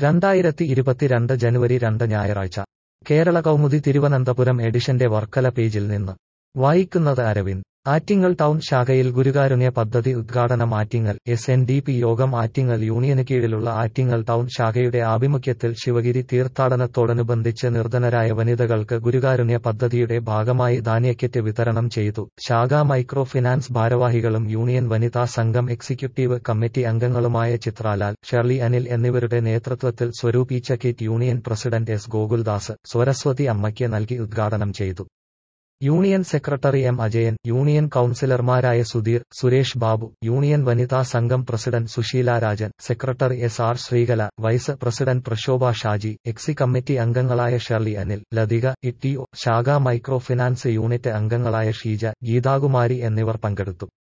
രണ്ടായിരത്തി ഇരുപത്തിരണ്ട് ജനുവരി രണ്ട് ഞായറാഴ്ച കേരള കൗമുദി തിരുവനന്തപുരം എഡിഷന്റെ വർക്കല പേജിൽ നിന്ന് വായിക്കുന്നത് അരവിന്ദ് ആറ്റിങ്ങൽ ടൗൺ ശാഖയിൽ ഗുരുകാരുണ്യ പദ്ധതി ഉദ്ഘാടനം Attingal S N D P Yogam Attingal യൂണിയന് കീഴിലുള്ള ആറ്റിങ്ങൽ ടൗൺ ശാഖയുടെ ആഭിമുഖ്യത്തിൽ ശിവഗിരി തീർത്ഥാടനത്തോടനുബന്ധിച്ച് നിർധനരായ വനിതകൾക്ക് ഗുരുകാരുണ്യ പദ്ധതിയുടെ ഭാഗമായി ധാന്യക്കിറ്റ് വിതരണം ചെയ്തു ശാഖാ മൈക്രോ ഫിനാൻസ് ഭാരവാഹികളും യൂണിയൻ വനിതാ സംഘം എക്സിക്യൂട്ടീവ് കമ്മിറ്റി അംഗങ്ങളുമായ ചിത്രാലാൽ ഷെർലി അനിൽ എന്നിവരുടെ നേതൃത്വത്തിൽ സ്വരൂപിച്ച kit union president S Gokuldas Saraswathi അമ്മയ്ക്ക് നൽകി ഉദ്ഘാടനം ചെയ്തു union secretary M Ajayan union കൌൺസിലർമാരായ സുധീർ സുരേഷ് ബാബു യൂണിയൻ വനിതാ സംഘം president Susheela Rajan secretary S R Sreekala vice president Prashobha Shaji exe committee അംഗങ്ങളായ ഷെർലി അനിൽ ലതിക ഇട്ടിഒ ശാഖാ മൈക്രോ ഫിനാൻസ് യൂണിറ്റ് അംഗങ്ങളായ ഷീജ ഗീതാകുമാരി എന്നിവർ പങ്കെടുത്തു